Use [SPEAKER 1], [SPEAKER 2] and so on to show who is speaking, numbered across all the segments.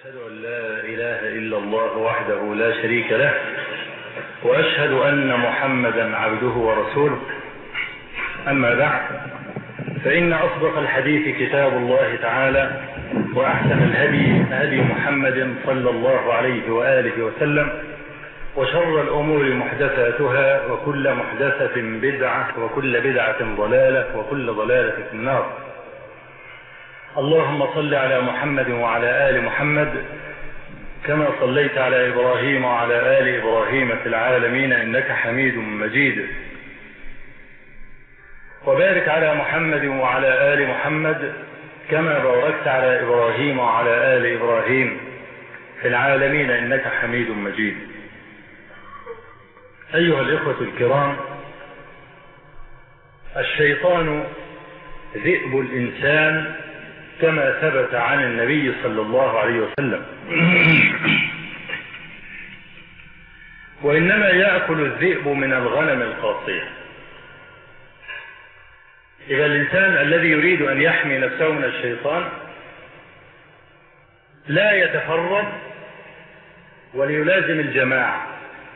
[SPEAKER 1] أشهد أن لا إله إلا الله وحده لا شريك له وأشهد أن محمدا عبده ورسوله أما بعد فإن أصدق الحديث كتاب الله تعالى وأحسن الهدي هدي محمد صلى الله عليه وآله وسلم وشر الأمور محدثاتها وكل محدثة بدعة وكل بدعة ضلالة وكل ضلالة في النار اللهم صل على محمد وعلى آل محمد كما صليت على إبراهيم وعلى آل إبراهيم في العالمين إنك حميد مجيد وبارك على محمد وعلى آل محمد كما باركت على إبراهيم وعلى آل إبراهيم في العالمين إنك حميد مجيد أيها الإخوة الكرام الشيطان ذئب الإنسان كما ثبت عن النبي صلى الله عليه وسلم وإنما يأكل الذئب من الغنم القاصية إذا الإنسان الذي يريد أن يحمي نفسه من الشيطان لا يتفرد وليلازم الجماعة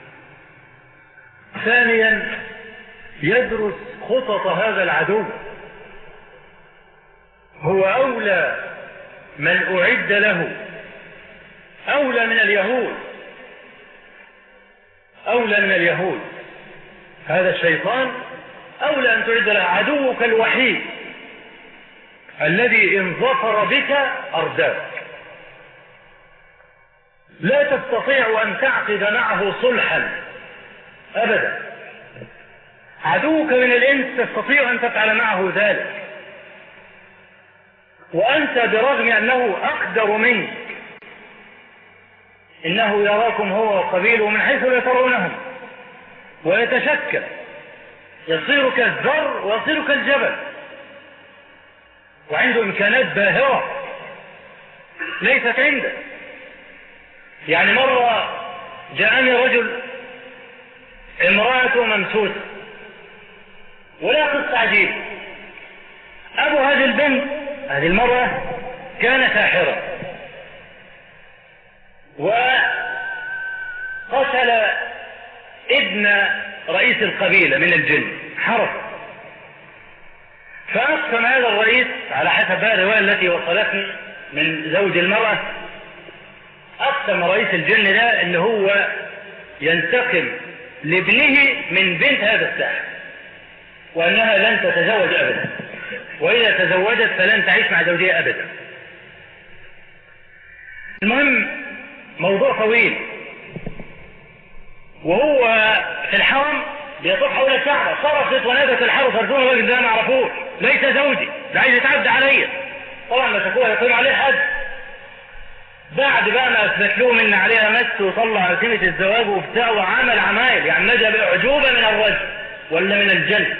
[SPEAKER 1] ثانيا يدرس خطط هذا العدو هو أولى من أعد له أولى من اليهود أولى من اليهود هذا الشيطان أولى أن تعد له عدوك الوحيد الذي إن ظفر بك أرداك لا تستطيع أن تعقد معه صلحا أبدا عدوك من الإنس تستطيع أن تفعل معه ذلك وأنت برغم أنه أقدر منك إنه يراكم هو وقبيله من حيث لا ترونهم ويتشكل يصير كالذر ويصير كالجبل وعنده إمكانات باهرة ليست عنده يعني مرة جاءني رجل امرأته ممسوسة ولا قصة عجيبة أبو هذه البنت هذه المرأة كان ساحرا وقتل ابن رئيس القبيلة من الجن حرف فأقسم هذا الرئيس على حسب الرواية التي وصلتني من زوج المرأة أقسم رئيس الجن ده ان هو ينتقم لابنه من بنت هذا الساحر وأنها لن تتزوج أبدا وإذا تزوجت فلن تعيش مع زوجها أبدا المهم موضوع طويل وهو في الحرم بيطوف حول الكعبة صرخت ونادت الحرس أرجون الراجل ده ما اعرفوش ليس زوجي ده عايز يتعدى عليا طبعا مسكوها يقيم عليه حد بعد بقى ما اثبت لهم ان عليها مس وطلع سمة الزواج وبتاع وعمل عمايل يعني نجا باعجوبه من الرجل ولا من الجن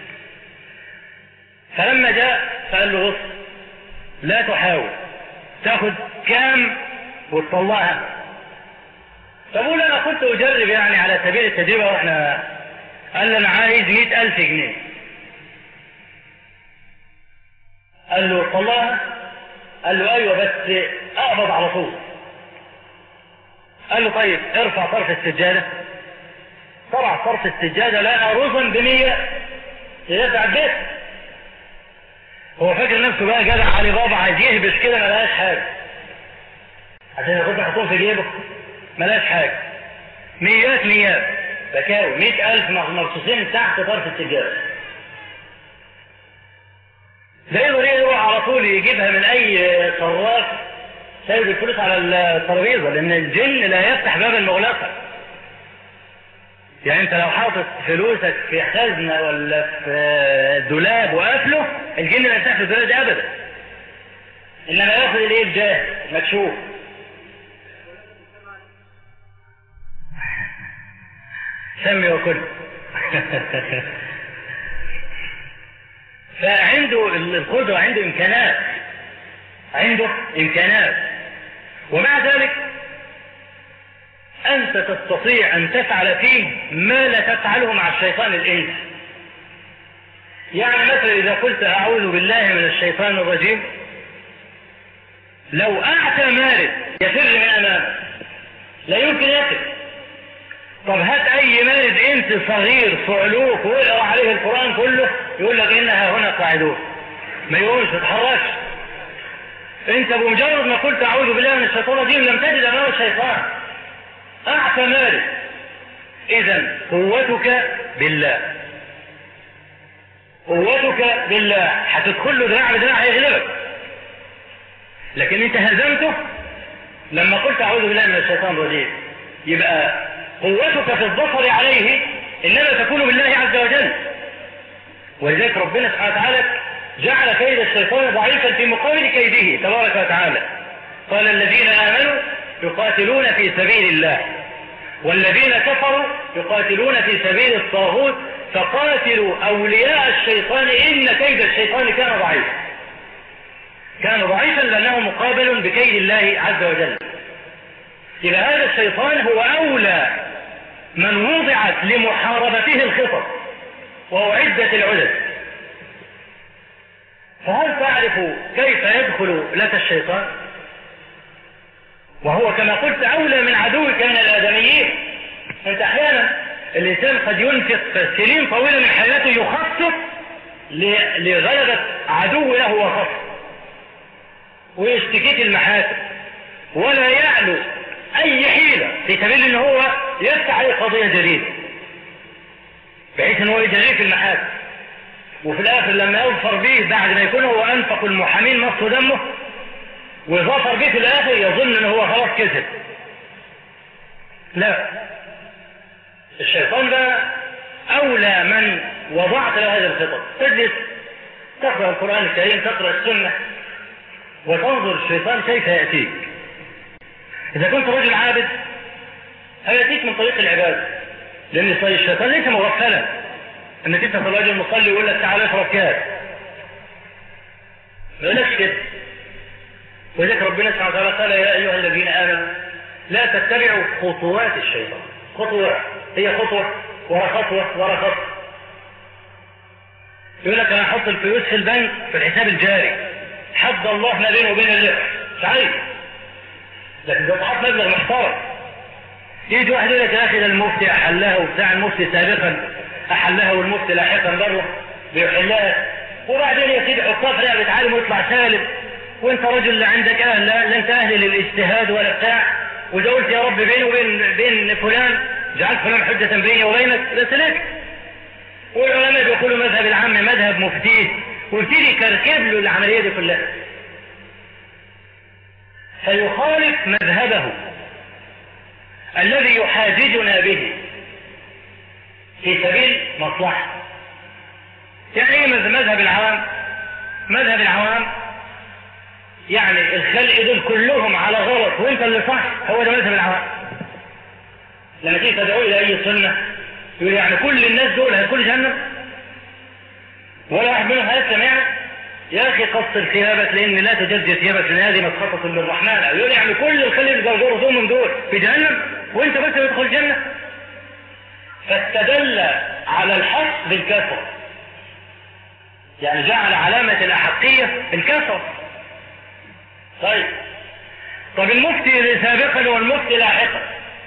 [SPEAKER 1] فلما جاء فقال له بص لا تحاول تاخد كام وتطلعها فبقول انا كنت اجرب يعني على سبيل التجربة واحنا قال لي انا عايز مئة الف جنيه قال له طلعها قال له ايوه بس اقبض على طول قال له طيب ارفع طرف السجادة طلع طرف السجادة لقى رزا بمية يدفع البيت هو فاكر نفسه بقى جدع علي بابا عايز يهبش كده ما لقاش حاجه عشان ياخد يحطهم في جيبه ما لقاش حاجه ميات ميات بكاوي مئة ألف مرصوصين تحت طرف السجادة لا يقدر يروح على طول يجيبها من أي صراف سايب الفلوس على الترابيزة لأن الجن لا يفتح باب المغلقة يعني انت لو حاطط فلوسك في خزنة ولا في دولاب وقافله الجن لا يفتح في الدولاب دي ابدا انما ياخد الايه الجاه مكشوف سمي وكل فعنده القدرة عنده امكانات عنده امكانات ومع ذلك أنت تستطيع أن تفعل فيه ما لا تفعله مع الشيطان الإنس يعني مثلا إذا قلت أعوذ بالله من الشيطان الرجيم لو أعتى مارد يفر من امامك لا يمكن يقف طب هات اي مارد انت صغير صعلوك واقرا عليه القران كله يقول لك انها هنا قاعدون ما يقولش ما تتحركش انت بمجرد ما قلت اعوذ بالله من الشيطان الرجيم لم تجد امام الشيطان اعفى مارد اذا قوتك بالله قوتك بالله هتدخل له دراع بدراع هيغلبك لكن انت هزمته لما قلت اعوذ بالله من الشيطان الرجيم يبقى قوتك في الظفر عليه انما تكون بالله عز وجل ولذلك ربنا سبحانه وتعالى جعل كيد الشيطان ضعيفا في مقابل كيده تبارك وتعالى قال الذين امنوا يقاتلون في سبيل الله والذين كفروا يقاتلون في سبيل الطاغوت فقاتلوا أولياء الشيطان إن كيد الشيطان كان ضعيفا كان ضعيفا لأنه مقابل بكيد الله عز وجل إذا هذا الشيطان هو أولى من وضعت لمحاربته الخطط وأعدت العدد فهل تعرف كيف يدخل لك الشيطان وهو كما قلت أولى من عدوك من الآدميين أنت أحيانا الإنسان قد ينفق سنين طويلة من حياته يخصص لغلبة عدو له وخص ويشتكيك المحاسن ولا يعلو أي حيلة في سبيل أن هو يفتح عليه قضية جديدة بحيث أن هو يجريه في المحاسن وفي الآخر لما يظفر به بعد ما يكون هو أنفق المحامين نص دمه وظفر به في الآخر يظن أنه هو خلاص كسب لا الشيطان بقى أولى من وضعت له هذه الخطط تجلس تقرأ القرآن الكريم تقرأ السنة وتنظر الشيطان كيف يأتيك إذا كنت رجل عابد هيأتيك من طريق العبادة لأن الشيطان ليس مغفلا أنك أنت رجل مصلي ويقول لك تعالى اشرب كاس ما يقولكش كده ولذلك ربنا سبحانه وتعالى قال يا أيها الذين آمنوا لا تتبعوا خطوات الشيطان خطوات هي خطوة ورا خطوة ورا خطوة يقول لك انا احط الفلوس في البنك في الحساب الجاري حد الله ما بينه وبين الربح صحيح لكن لو تحط مبلغ محترم يجي واحد يقول لك يا اخي ده المفتي احلها وبتاع المفتي سابقا احلها والمفتي لاحقا برضه بيحلها وبعدين يا سيدي حطها في رقبه عالم ويطلع سالم وانت رجل لا عندك اهل لا انت اهل للاجتهاد ولا بتاع واذا قلت يا رب بيني وبين بين فلان جعلت فلان حجة بيني وبينك لسلك والعلماء بيقولوا مذهب العام مذهب مفتيه وابتدي كركب له العملية دي كلها فيخالف مذهبه الذي يحاججنا به في سبيل مصلحة يعني ايه مذهب العوام مذهب العوام يعني الخلق دول كلهم على غلط وانت اللي صح هو ده مذهب العوام لما تيجي تدعو الى اي سنة يقول يعني كل الناس دول هيدخلوا جهنم ولا واحد منهم هيسلم يعني يا اخي قصر ثيابك لان لا تجزي ثيابك لان هذه مسخطة للرحمن يقول يعني كل الخلق الجرجور من دول في جهنم وانت بس تدخل الجنة فاستدل على الحق بالكثرة يعني جعل علامة الأحقية الكثرة طيب طب المفتي سابقا والمفتي لاحقا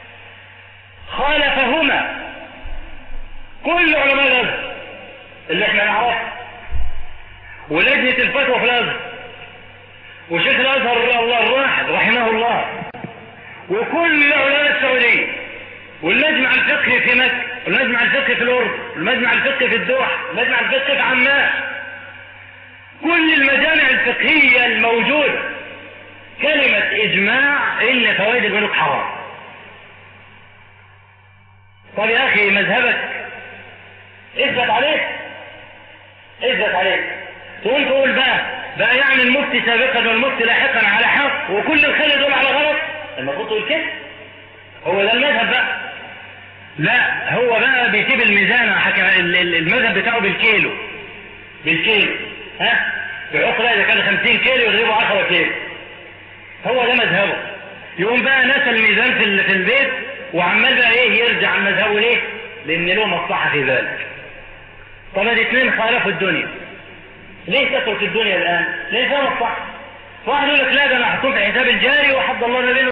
[SPEAKER 1] خالفهما كل علماء الازهر اللي احنا نعرفه ولجنة الفتوى في الازهر وشيخ الازهر الله الواحد رحمه الله وكل علماء السعودية والمجمع الفقهي في مكة والمجمع الفقهي في الأردن والمجمع الفقهي في الدوحة والمجمع الفقهي في عمان كل المجامع الفقهية الموجودة كلمة إجماع إن فوائد البنوك حرام طب يا أخي مذهبك اثبت عليه اثبت عليه تقول تقول بقى بقى يعني المفتي سابقا والمفتي لاحقا على حق وكل الخلق دول على غلط المفروض تقول كده هو ده المذهب بقى لا هو بقى بيسيب الميزان حكم المذهب بتاعه بالكيلو بالكيلو ها بيحط بقى اذا كان 50 كيلو يضربه 10 كيلو هو ده مذهبه يقوم بقى نسى الميزان في في البيت وعمال بقى ايه يرجع عن مذهبه ليه لان له مصلحة في ذلك طب الاثنين خالفوا الدنيا ليه تترك الدنيا الان ليه فيها مصلحة واحد يقول لك لا ده انا هحطهم في حساب الجاري وحد الله ما بينه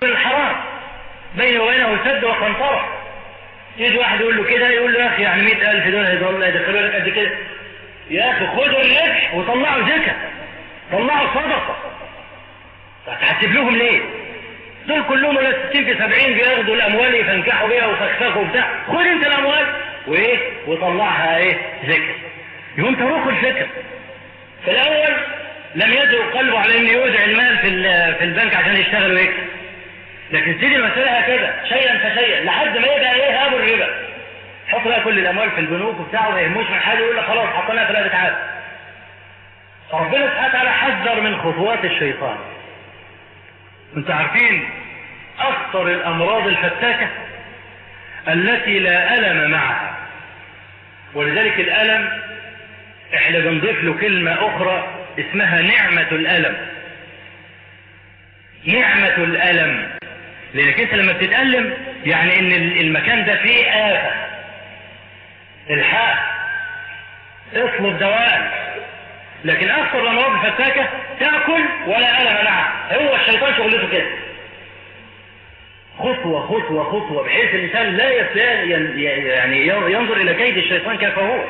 [SPEAKER 1] بينه وبينه سد وقنطرة يجي واحد يقول له كده يقول له يا أخي يعني 100000 دول هيدخلوا يدخلوا لك قد كده يا أخي خدوا الربح وطلعوا زكاة طلعوا صدقة هتحسب لهم ليه؟ دول كلهم ولا 60 في 70 بياخدوا الأموال يفنكحوا بيها وفخفخوا وبتاع خد أنت الأموال وإيه؟ وطلعها إيه؟ زكاة يقوم تروحوا الفكر في الأول لم يدعو قلبه على أن يودع المال في في البنك عشان يشتغل ويكسب لكن تيجي المسألة هكذا شيئا فشيئا لحد ما يبقى ايه ابو الربا حط بقى كل الاموال في البنوك وبتاعه ما يهموش من حاجه يقول لك خلاص حطيناها في لعبه عاد ربنا سبحانه وتعالى حذر من خطوات الشيطان انتوا عارفين اخطر الامراض الفتاكه التي لا الم معها ولذلك الالم احنا بنضيف له كلمه اخرى اسمها نعمه الالم نعمه الالم لانك انت لما بتتألم يعني ان المكان ده فيه آفة الحق اطلب دواء لكن اكثر الامراض الفتاكة تأكل ولا ألم معها هو الشيطان شغلته كده خطوة خطوة خطوة بحيث الإنسان لا يعني ينظر إلى كيد الشيطان كيف هو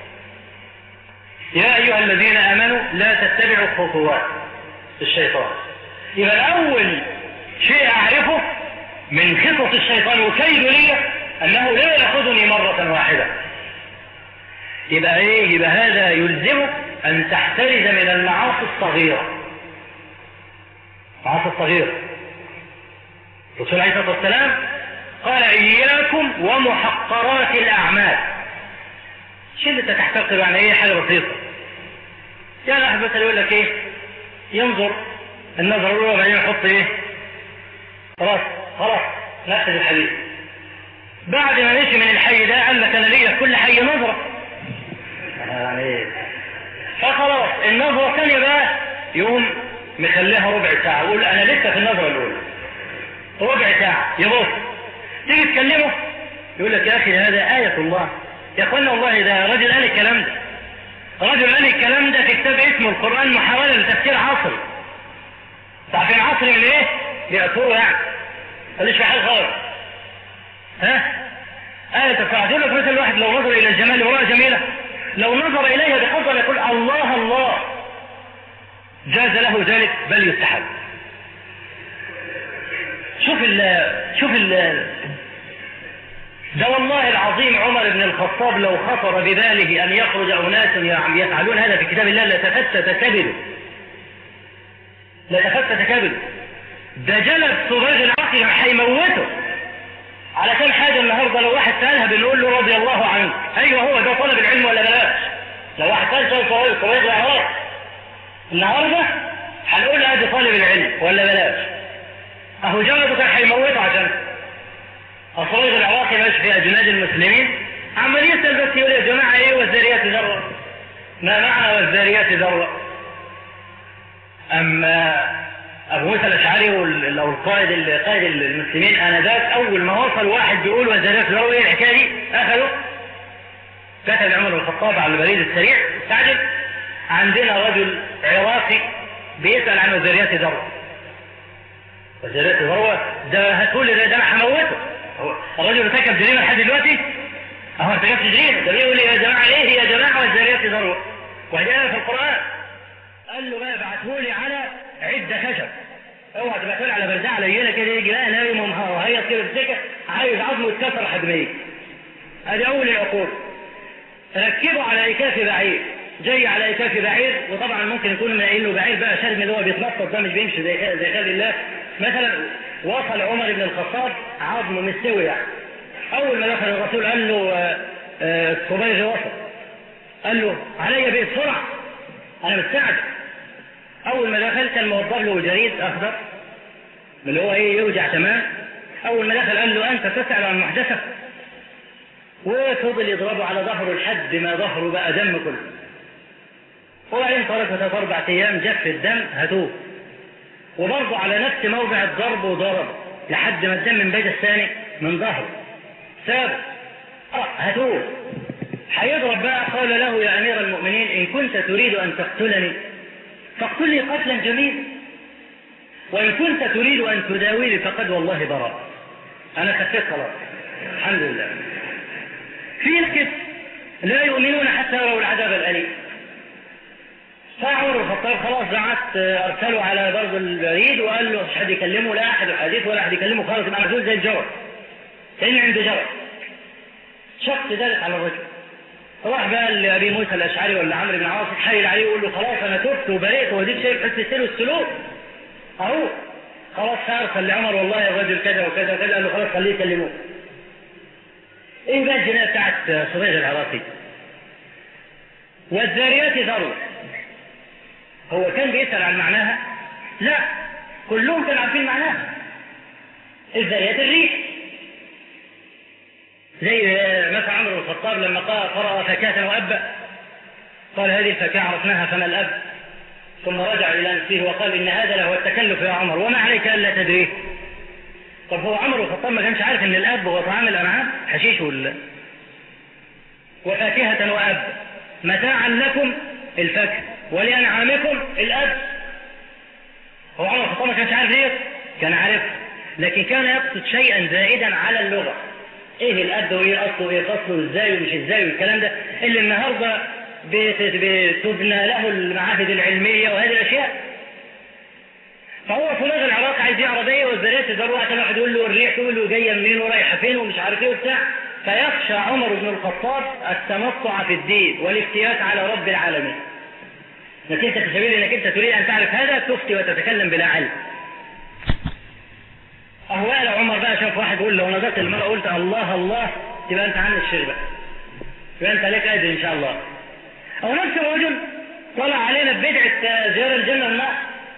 [SPEAKER 1] يا أيها الذين آمنوا لا تتبعوا خطوات الشيطان يبقى أول شيء أعرفه من خطط الشيطان وكيد لي أنه لا يأخذني مرة واحدة يبقى إيه يبقى هذا يلزمك أن تحترز من المعاصي الصغيرة المعاصي الصغيرة الرسول عليه الصلاة والسلام قال إياكم ومحقرات الأعمال شو اللي تحتقر يعني إيه حاجة بسيطة يعني واحد مثلا يقول لك إيه ينظر النظر الأولى وبعدين يحط إيه خلاص خلاص نفذ الحديث بعد ما مشي من الحي ده قال لك انا ليا في كل حي نظره يعني فخلاص النظره الثانيه بقى يقوم مخليها ربع ساعه يقول انا لسه في النظره الاولى ربع ساعه يبص تيجي تكلمه يقول لك يا اخي هذا آية الله يا اخوانا والله ده راجل قال الكلام ده رجل قال الكلام ده في كتاب اسمه القرآن محاولة لتفسير عصري تعرفين عصري من ايه؟ بيأثره يعني ماليش في حاجه خالص ها آية تقول لك مثل واحد لو نظر إلى الجمال امرأة جميلة لو نظر إليها بحضر يقول الله الله جاز له ذلك بل يستحب شوف ال شوف ال ده والله العظيم عمر بن الخطاب لو خطر بباله أن يخرج أناس يفعلون هذا في كتاب الله لتفتت كبده لتفتت كبده ده جلد سراج العقل هيموته على كم حاجة النهاردة لو واحد سألها بنقول له رضي الله عنك ايوه هو ده طلب العلم ولا بلاش لو واحد سأل سؤال سراج سراج العراق النهاردة هنقول له ادي طالب العلم ولا بلاش اهو جلده كان هيموته عشان السراج العراقي ماشي في اجناد المسلمين عمال يسأل بس يقول يا جماعة ايه والذاريات ذرة ما معنى والذاريات ذرة اما ابو موسى الاشعري او القائد قائد المسلمين انذاك اول ما وصل واحد بيقول وزارات له ايه الحكايه دي اخذوا كتب عمر بن الخطاب على البريد السريع استعجل عندنا رجل عراقي بيسال عن وزاريات ذروه وزاريات ذروه ده هتقول ده, ده انا هموته الراجل ارتكب جريمه لحد دلوقتي اهو ارتكبت جريمه ده بيقول يا جماعه ايه يا جماعه وزاريات ذروه وهي في القران قال له بقى ابعتهولي على عدة خشب اوعى تبقى على برزعة لينة كده يجي لا نايم ومهيط كده في عايز عظمه يتكسر حجميه ادي اول العقوبة ركبه على اكاف بعير جاي على اكاف بعير وطبعا ممكن يكون قايل له بعير بقى شرم اللي هو بيتنطط ده مش بيمشي زي زي خالد الله مثلا وصل عمر بن الخطاب عظمه مستوي يعني اول ما دخل الرسول قال له الصبيغي وصل قال له علي بيه بسرعه انا مستعجل اول ما دخل كان موضب له جريد اخضر اللي هو ايه يوجع تمام اول ما دخل قال له انت تسأل عن محدثة وفضل يضربه على ظهره لحد ما ظهره بقى دم كله وبعدين طرف ثلاث اربع ايام جف الدم هتوه وبرضه على نفس موضع الضرب وضرب لحد ما الدم من بيت الثاني من ظهره ساب هتوه هيضرب بقى قال له يا امير المؤمنين ان كنت تريد ان تقتلني فاقتل لي قتلا جميلا وإن كنت تريد أن تداويني فقد والله براء
[SPEAKER 2] انا خفيت خلاص الحمد لله في ناس لا يؤمنون حتى يروا العذاب الاليم فعمر الخطاب خلاص بعت ارسلوا على برض البريد وقال له مش حد يكلمه لا احد يحدثه ولا احد يكلمه خالص يبقى محدود زي الجرس كان عنده جرس شق ذلك على الرجل راح بقى لابي موسى الاشعري ولا عمرو بن عاص حايل عليه ويقول له خلاص انا تبت وبريت وهديت شايف حس له السلوك اهو خلاص فارسل لعمر والله الرجل كذا وكذا وكذا قال له خلاص خليه يكلموه ايه بقى الجنايه بتاعت صبيغ العراقي والذاريات ذروا هو كان بيسأل عن معناها لا كلهم كانوا عارفين معناها الذاريات الريح زي مثلا عمرو بن الخطاب لما قرأ فكاة وأبا قال هذه الفكاة عرفناها فما الأب ثم رجع إلى نفسه وقال إن هذا لهو التكلف يا عمر وما عليك ألا تدريه طب هو عمرو بن الخطاب ما كانش عارف إن الأب هو طعام الأنعام حشيش ولا وفاكهة وأب متاعا لكم الفاكهة ولأنعامكم الأب هو عمر الخطاب ما كانش عارف ليه كان عارف لكن كان يقصد شيئا زائدا على اللغة ايه الأب وايه اصله وايه فصله ازاي ومش ازاي والكلام ده اللي النهاردة بتبنى له المعاهد العلمية وهذه الاشياء فهو فلان العراق عايز يعرض ايه والذريات تدور عشان واحد يقول له الريح تقول له جايه منين ورايحه فين ومش عارف ايه وبتاع فيخشى عمر بن الخطاب التمطع في الدين والافتيات على رب العالمين انك انت في سبيل انك انت تريد ان تعرف هذا تفتي وتتكلم بلا علم اهوال عمر بقى شاف واحد يقول لو نظرت المرأة قلت الله الله تبقى انت عن الشر بقى يبقى انت لك اجر ان شاء الله او نفس الرجل طلع علينا ببدعة زيارة الجنة والنار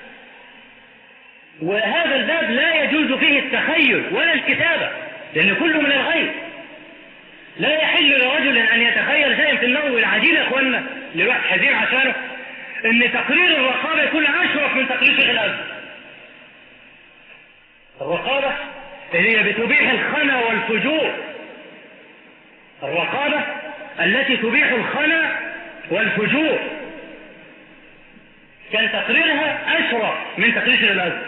[SPEAKER 2] وهذا الباب لا يجوز فيه التخيل ولا الكتابة لأن كله من الغيب لا يحل لرجل أن يتخيل شيئا في النوم والعجيب يا أخوانا اللي الواحد حزين عشانه أن تقرير الرقابة يكون أشرف من تقرير شيخ الأزهر الرقابة هي بتبيح الخنا والفجور الرقابة التي تبيح الخنا والفجور كان تقريرها أشرف من تقرير شيخ الأزهر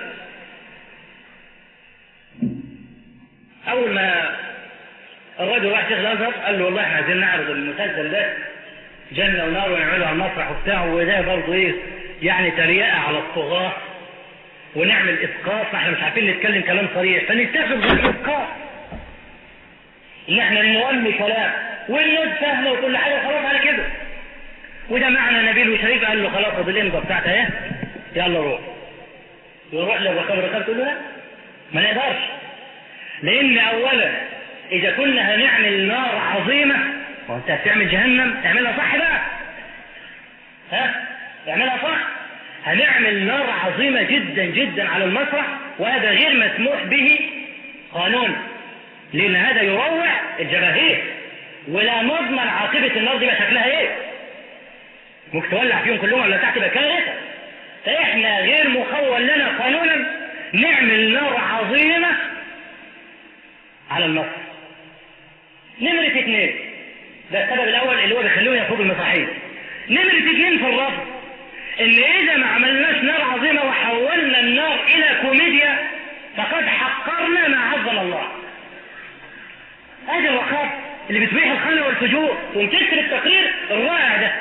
[SPEAKER 2] أول ما الرجل راح شيخ الأزهر قال له والله احنا عايزين نعرض المسلسل ده جنة ونار ونعمله على المسرح وبتاع وده برضه ايه يعني تريقة على الطغاة ونعمل اسقاط فاحنا مش عارفين نتكلم كلام صريح فنتفق بالاسقاط ان احنا نولي كلام والناس فاهمه وكل حاجه خلاص على كده وده معنى نبيل وشريف قال له خلاص خد الامضه بتاعتها ايه يلا روح يروح للرقابه الرقابه تقول له لا ما نقدرش لان اولا اذا كنا هنعمل نار عظيمه وانت هتعمل جهنم اعملها صح بقى ها اعملها صح هنعمل نار عظيمة جدا جدا على المسرح وهذا غير مسموح به قانون لأن هذا يروع الجماهير ولا نضمن عاقبة النار دي شكلها ايه ممكن تولع فيهم كلهم ولا تحت يبقى كارثة فاحنا غير مخول لنا قانونا نعمل نار عظيمة على المسرح نمرة اثنين ده السبب الاول اللي هو بيخلوه ياخدوا المسرحية نمرة اثنين في الرفض ان اذا ما عملناش نار عظيمة وحولنا النار الى كوميديا فقد حقرنا ما عظم الله هذه الرقابة اللي بتبيح الخلل والفجور ومتكسر التقرير الرائع ده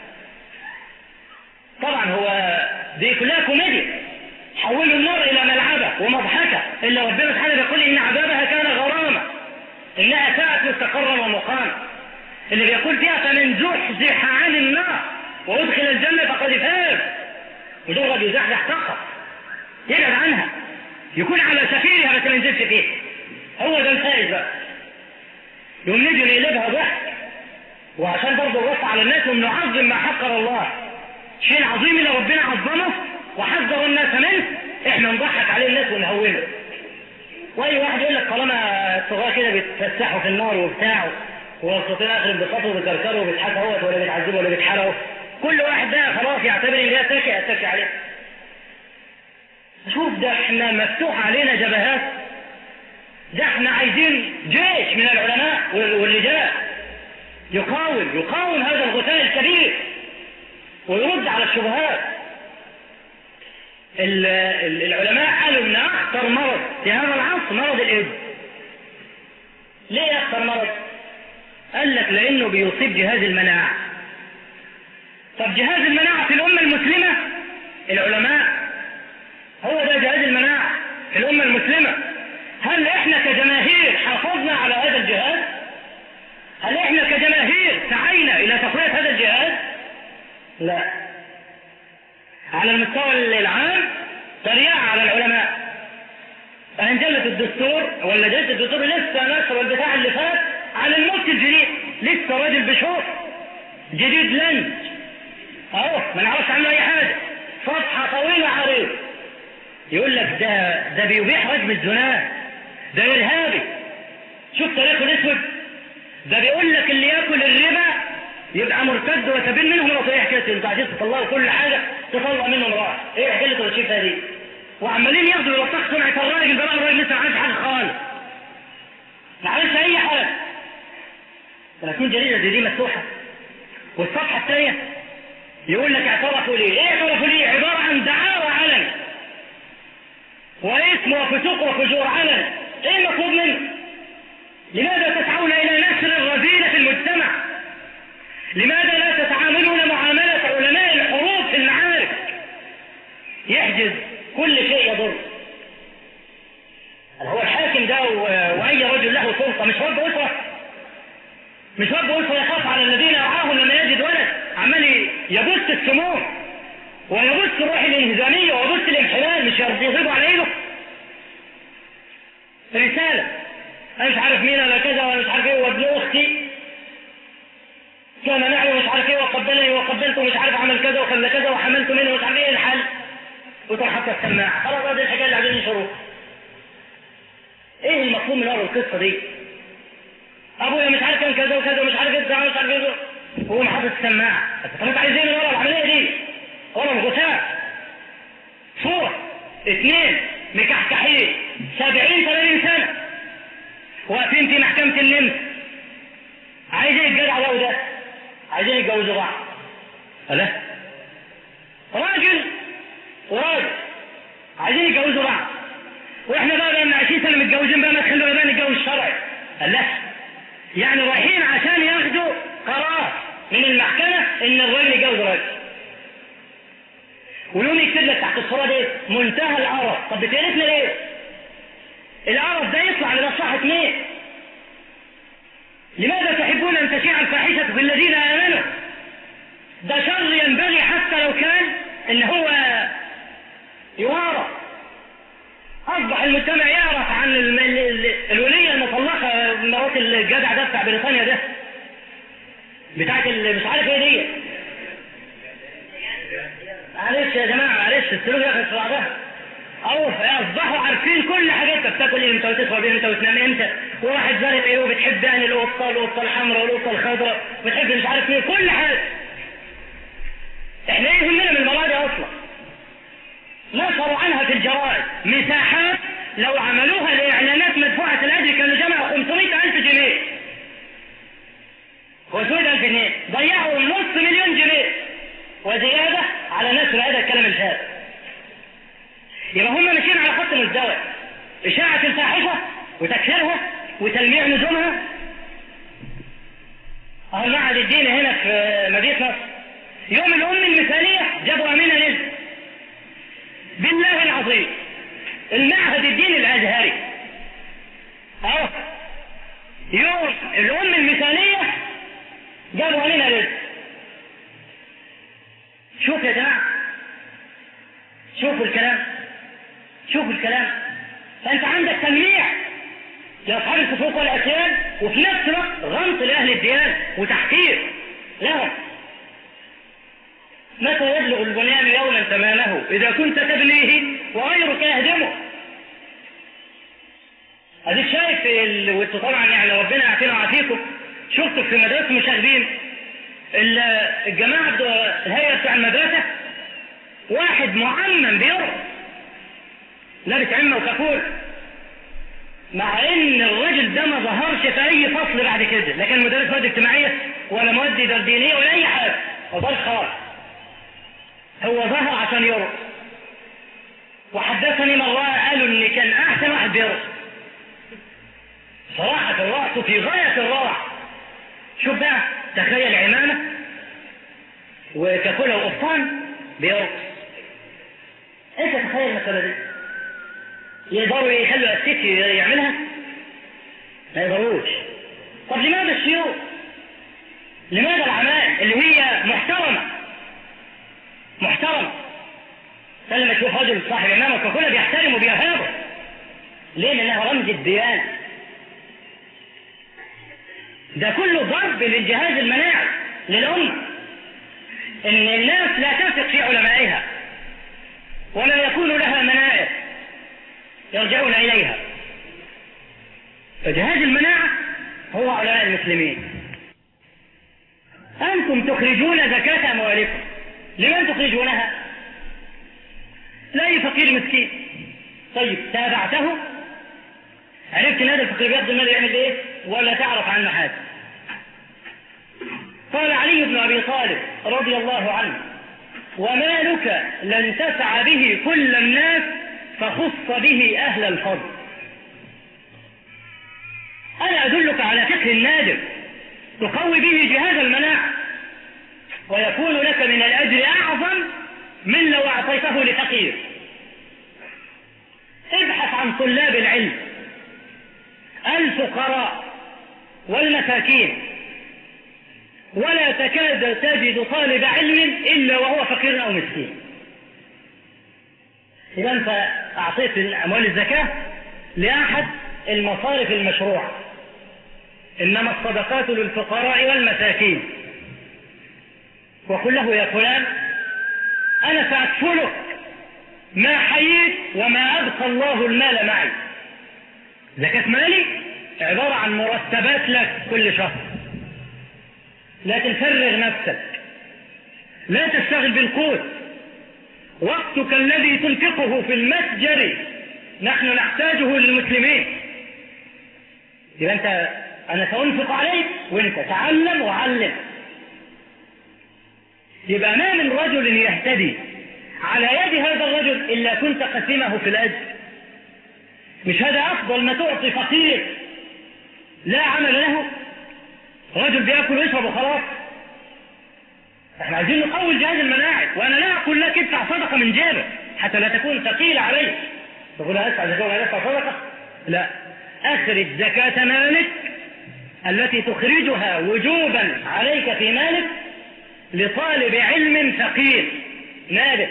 [SPEAKER 2] طبعا هو دي كلها كوميديا حولوا النار الى ملعبة ومضحكة الا ربنا سبحانه بيقول ان عذابها كان غرامة انها ساءت مستقرا ومقاما اللي بيقول فيها فمن زحزح عن النار وادخل الجنة فقد فاز مجرد يزحزح فقط يبعد عنها يكون على سفيرها بس ما ينزلش فيه هو ده الفائز بقى يوم نيجي نقلبها ضحك وعشان برضه الرفع على الناس ونعظم ما حقر الله شيء عظيم اللي ربنا عظمه وحذر الناس منه احنا نضحك عليه الناس ونهونه واي واحد يقول لك طالما الصغار كده بيتفسحوا في النار وبتاع والصوتين اخر بيخطوا وبيكركروا وبيضحكوا اهوت ولا بيتعذبوا ولا بيتحرقوا كل واحد ده خلاص يعتبر ان ده اتكي اتكي عليه شوف ده احنا مفتوح علينا جبهات ده احنا عايزين جيش من العلماء والرجال يقاوم يقاوم هذا الغثاء الكبير ويرد على الشبهات العلماء قالوا ان اخطر مرض في هذا العصر مرض الايدز ليه أكثر مرض قال لك لأنه بيصيب جهاز المناعة طب جهاز المناعة في الأمة المسلمة العلماء هو ده جهاز المناعة في الأمة المسلمة هل احنا كجماهير حافظنا على هذا الجهاز هل احنا كجماهير سعينا الى تقوية هذا الجهاز لا على المستوى العام ترياع على العلماء انجلت الدستور ولا جلسة الدستور لسه نشر البتاع اللي فات على الموت الجديد لسه راجل بشوف جديد لنج اهو ما نعرفش عنه اي حاجة صفحة طويلة عريض يقول لك ده ده بيبيح رجم الزناه ده ارهابي شوف تاريخه الاسود ده بيقول لك اللي ياكل الربا يبقى مرتد وتبين منهم نصيحة كده انتوا عايزين تطلعوا كل حاجة تطلع منهم راح ايه الحكاية اللي تشوفها دي وعمالين ياخدوا يوثقوا سمعة الراجل ده بقى الراجل لسه ما عملش حاجة خالص ما عملش اي حاجة 30 جريدة زي دي مفتوحة والصفحة الثانية يقول لك اعترفوا ليه ايه اعترفوا ليه عبارة عن دعاوى علني واسم وفسوق وفجور علني ايه المطلوب منه لماذا تسعون الى نشر الرذيلة في المجتمع لماذا لا تتعاملون معاملة علماء الحروب في المعارك يحجز كل شيء يضر هو الحاكم ده واي رجل له سلطة مش رب اسرة مش رب اسرة يخاف على الذين يرعاهم لما يجد ولد عمال يبث السموم ويبث الروح الانهزامية ويبث الانحلال مش يغيبوا على ايده رسالة انا مش عارف مين انا كذا وانا مش عارف ايه وابن اختي كان معي مش عارف ايه وقبلني وقبلته مش عارف عمل كذا وخلى كذا وحملت منه مش عارف ايه الحل وتروح حتى السماعة خلاص هذه الحكاية اللي عايزين ينشروها ايه المفهوم من ورا القصة دي ابويا مش عارف كان كذا وكذا ومش عارف ايه مش عارف ايه وهو حاطط السماعة طب انت عايز ايه من ورا العملية دي ورا الغثاء صورة اثنين مكحكحين سبعين ثمانين سنة واقفين في محكمة النمس عايزين الجدع ده وده عايزين يتجوزوا بعض ألا راجل وراجل عايزين يتجوزوا بعض واحنا بقى بقى 20 سنة متجوزين بقى ما تخلونا بقى نتجوز شرعي ألا يعني رايحين عشان ياخدوا قرار من المحكمة ان الراجل يتجوز راجل ويوم يكتب لك تحت الصورة دي منتهى القرف طب بتعرفنا ليه القرف ده يطلع لمصلحة مين لماذا تحبون ان تشيع الفاحشة في الذين امنوا ده شر ينبغي حتى لو كان ان هو يوارى اصبح المجتمع يعرف عن الولية المطلقة مرات الجدع ده بتاع بريطانيا ده بتاعت مش عارف ايه دي معلش يا جماعة معلش السلوك ياخد في بعضها او اصبحوا عارفين كل حاجاتك بتاكل امتى وتشرب امتى وتنام امتى وواحد زارق ايه وبتحب يعني القطه القطه الحمراء والقطه الخضراء بتحب مش عارف ايه كل حاجه احنا ايه يهمنا من المواضيع اصلا نشروا عنها في الجرائد مساحات لو عملوها لاعلانات مدفوعه الاجر كانوا جمعوا 500 الف جنيه 500 الف جنيه ضيعوا نص مليون جنيه وزياده على نشر هذا الكلام الفارغ يبقى هم ماشيين على خط مزدوج إشاعة الفاحشة وتكسيرها وتلميع نجومها أهو المعهد الديني هنا في مدينة نصر يوم الأم المثالية جابوا أمينة رزق بالله العظيم المعهد الديني الأزهري أهو يوم الأم المثالية جابوا أمينة رزق شوف يا جماعة شوفوا الكلام شوفوا الكلام فانت عندك تمييع لاصحاب الفسوق والاسياد وفي نفس الوقت غمط لاهل الديانه وتحقير لهم متى يبلغ البنيان يوما تمامه اذا كنت تبنيه وغيرك يهدمه اديك شايف ال... وانتوا طبعا يعني ربنا يعافينا ويعافيكم شفتوا في مدرسه المشاغبين الجماعه الهيئه بتاع المدرسه واحد معمم بيرقص لابس عمة وكفور مع ان الراجل ده ما ظهرش في اي فصل بعد كده لا كان مدرس مواد اجتماعية ولا مواد دينية ولا اي حاجة وظهر خالص هو ظهر عشان يرقص وحدثني مرة قالوا ان كان احسن واحد بيرقص صراحة الرأس في غاية الروعة شوف بقى تخيل عمامة وكفولة وقفطان بيرقص انت تخيل المسألة دي يقدروا يخلوا الست يعملها ما يقدروش طب لماذا الشيوخ لماذا العمال اللي هي محترمة محترمة لما تشوف رجل صاحب امامه فكله بيحترمه وبيهابه ليه لانها رمز الديانة ده كله ضرب للجهاز المناعي للأمة إن الناس لا تثق في علمائها ولا يكون لها منائر يرجعون إليها فجهاز المناعة هو علماء المسلمين أنتم تخرجون زكاة أموالكم لمن تخرجونها لا فقير مسكين طيب تابعته عرفت ان هذا الفقير بياخد المال يعمل ايه ولا تعرف عنه حاجه قال علي بن ابي طالب رضي الله عنه ومالك لن تسع به كل الناس فخص به اهل الفضل انا ادلك على فقه نادر تقوي به جهاز المناعه ويكون لك من الاجر اعظم من لو اعطيته لفقير ابحث عن طلاب العلم الفقراء والمساكين ولا تكاد تجد طالب علم إلا وهو فقير أو مسكين إذا أنت أعطيت أموال الزكاة لأحد المصارف المشروعة إنما الصدقات للفقراء والمساكين وقل له يا فلان أنا سأكفلك ما حييت وما أبقى الله المال معي زكاة مالي عبارة عن مرتبات لك كل شهر لا تفرغ نفسك لا تشتغل بالقوت وقتك الذي تنفقه في المتجر نحن نحتاجه للمسلمين إذا أنت أنا سأنفق عليك وأنت تعلم وعلم يبقى ما من رجل يهتدي على يد هذا الرجل إلا كنت قسمه في الأجر مش هذا أفضل ما تعطي فقير لا عمل له رجل بياكل ويشرب وخلاص احنا عايزين نقوي الجهاز المناعي وانا لا اقول لك ادفع صدقه من جيبك حتى لا تكون ثقيله عليك تقول ادفع زكاه ولا ادفع صدقه لا اخرج زكاه مالك التي تخرجها وجوبا عليك في مالك لطالب علم فقير نادر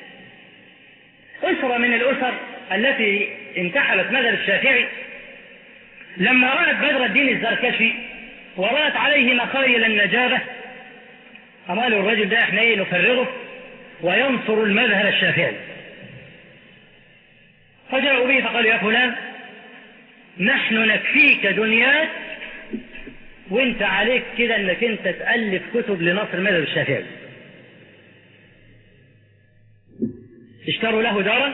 [SPEAKER 2] أسرة من الأسر التي انتحلت مذهب الشافعي لما رأت بدر الدين الزركشي ورأت عليه مخايل النجابة قالوا الرجل ده احنا ايه نفرغه وينصر المذهب الشافعي فجاءوا به فقالوا يا فلان نحن نكفيك دنياك وانت عليك كده انك انت تألف كتب لنصر المذهب الشافعي اشتروا له دارا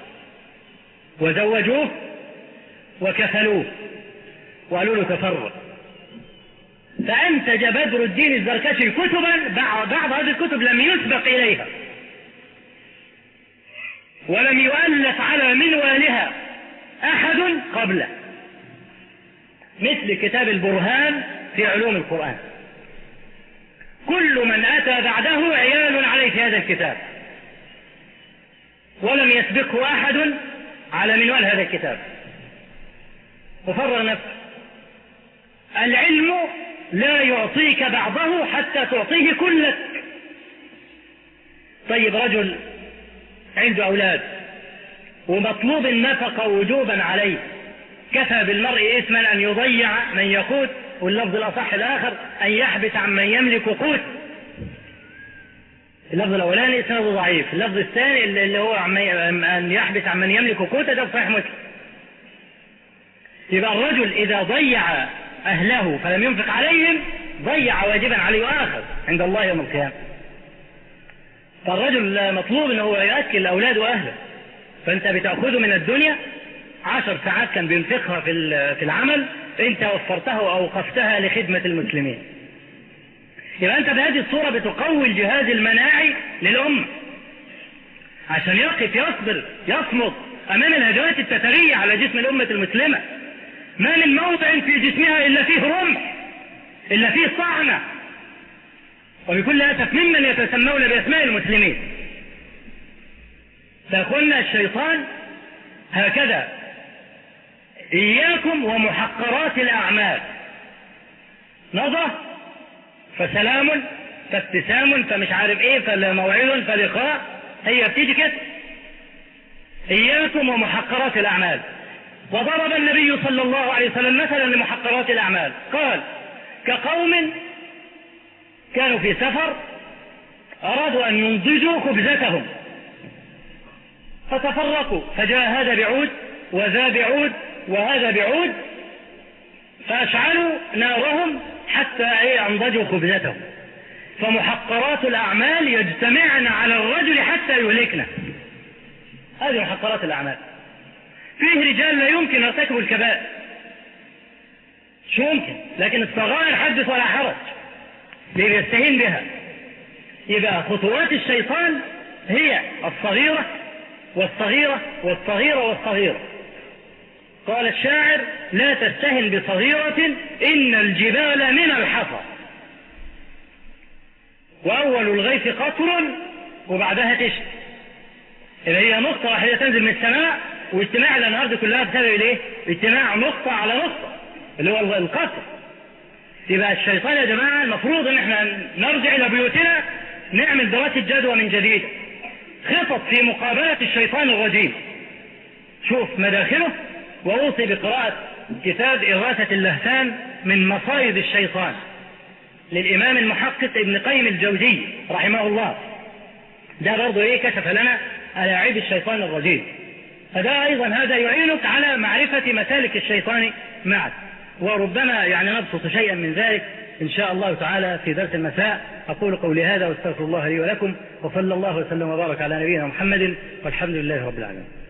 [SPEAKER 2] وزوجوه وكفلوه وقالوا له تفرغ فأنتج بدر الدين الزركشي كتبا بعض هذه الكتب لم يسبق إليها ولم يؤلف على منوالها أحد قبله مثل كتاب البرهان في علوم القرآن كل من أتى بعده عيال عليه في هذا الكتاب ولم يسبقه أحد على منوال هذا الكتاب وفرغ نفسه العلم لا يعطيك بعضه حتى تعطيه كلك طيب رجل عنده أولاد ومطلوب النفقة وجوبا عليه كفى بالمرء إثما أن يضيع من يقوت واللفظ الأصح الآخر أن يحبس عن من يملك قوت اللفظ الأولاني إسناده ضعيف اللفظ الثاني اللي هو أن يحبس عن من يملك قوت ده صحيح مسلم يبقى الرجل إذا ضيع أهله فلم ينفق عليهم ضيع واجبا عليه وآخر عند الله يوم القيامة فالرجل مطلوب أنه يأكل أولاده وأهله فأنت بتأخذه من الدنيا عشر ساعات كان بينفقها في في العمل أنت وفرتها وأوقفتها لخدمة المسلمين يبقى أنت بهذه الصورة بتقوي الجهاز المناعي للأمة عشان يقف يصبر يصمد أمام الهجمات التترية على جسم الأمة المسلمة ما من موضع في جسمها إلا فيه رمح إلا فيه طعنة وبكل أسف ممن يتسمون بأسماء المسلمين فقلنا الشيطان هكذا إياكم ومحقرات الأعمال نظر فسلام فابتسام فمش عارف ايه فموعد فلقاء هي بتيجي كده إياكم ومحقرات الأعمال وضرب النبي صلى الله عليه وسلم مثلا لمحقرات الأعمال قال كقوم كانوا في سفر أرادوا أن ينضجوا خبزتهم فتفرقوا فجاء هذا بعود وذا بعود وهذا بعود فأشعلوا نارهم حتى ايه انضجوا خبزتهم فمحقرات الأعمال يجتمعن على الرجل حتى يهلكنا هذه محقرات الأعمال فيه رجال لا يمكن يرتكبوا الكبائر مش ممكن لكن الصغائر حدث ولا حرج ليستهين بها يبقى خطوات الشيطان هي الصغيرة والصغيرة والصغيرة والصغيرة قال الشاعر لا تستهن بصغيرة إن الجبال من الحصى وأول الغيث قطر وبعدها تشت إذا هي نقطة واحدة تنزل من السماء واجتماع الأنهار دي كلها بسبب الايه؟ اجتماع نقطة على نقطة اللي هو القطر يبقى الشيطان يا جماعة المفروض ان احنا نرجع الى بيوتنا نعمل دراسة جدوى من جديد خطط في مقابلة الشيطان الرجيم شوف مداخله وأوصي بقراءة كتاب إغاثة اللهفان من مصايد الشيطان للإمام المحقق ابن قيم الجوزي رحمه الله ده برضه إيه كشف لنا ألاعيب الشيطان الرجيم فده أيضا هذا يعينك على معرفة مسالك الشيطان معك وربما يعني نبسط شيئا من ذلك إن شاء الله تعالى في درس المساء أقول قولي هذا واستغفر الله لي ولكم وصلى الله وسلم وبارك على نبينا محمد والحمد لله رب العالمين